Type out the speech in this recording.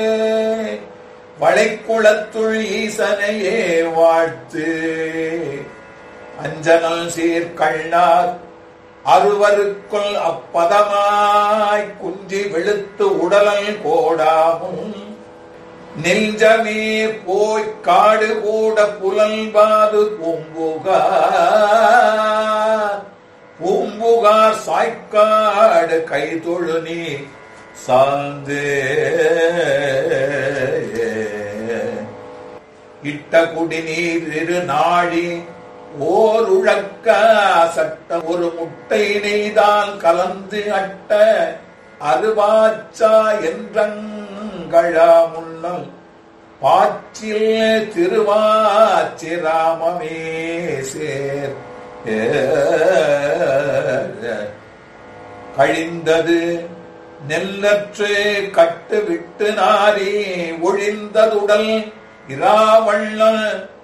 வளைக்குளத்துள் ஈசனையே வாழ்த்து அஞ்சனல் சீர்கண்ணார் அறுவருக்குள் அப்பதமாய் குஞ்சி வெளுத்து உடலல் கோடாமும் நெஞ்சமே போய்க் காடு கூட புலல்பாது பூம்புகார் பூம்புகார் சாய்க்காடு கைதொழு நீ சார்ந்து இட்ட குடிநீர் இரு நாழி ஓர் உழக்க சட்ட ஒரு முட்டை நெய்தால் கலந்து அட்ட அருவாச்சா என்றங்கழா முன்னம் பாச்சில் திருவாச்சிராமமே சேர் கழிந்தது நெல்லற்று கட்டு விட்டு நாரி ஒழிந்ததுடல் இராவள்ள